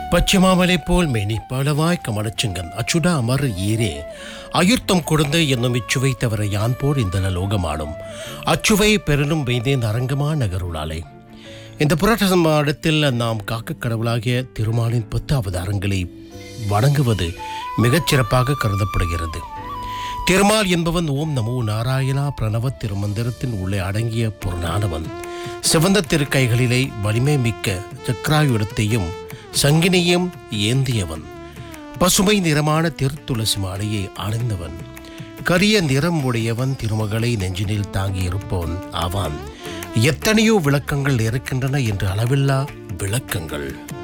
പശ്ചിമാമലെ പോൽ മേനി പലവായ് കമടച്ചുങ്കൻ അച്ചുട അമർ ഈരെ അയുർത്തം കൊടുന്ന് എന്നും ഇച്ചുവൈ തവര யான் போல் இந்த லோகமாடும் அச்சுவை பெருளும் வைந்தேன் அரங்கமான நகருளாலே இந்த புரட்ட மாடத்தில் நாம் காக்க கடவுளாகிய திருமாலின் பத்து அவதாரங்களை வணங்குவது மிகச் சிறப்பாக கருதப்படுகிறது திருமால் என்பவன் ஓம் நமோ நாராயணா பிரணவ திருமந்திரத்தின் உள்ளே அடங்கிய பொருளானவன் சிவந்த திருக்கைகளிலே வலிமை மிக்க சக்கராயுடத்தையும் சங்கினியும் ஏந்தியவன் பசுமை நிறமான திருத்துளசி மாலையை அணிந்தவன் கரிய நிறம் உடையவன் திருமகளை நெஞ்சினில் தாங்கி இருப்பவன் ஆவான் எத்தனையோ விளக்கங்கள் இருக்கின்றன என்று அளவில்லா விளக்கங்கள்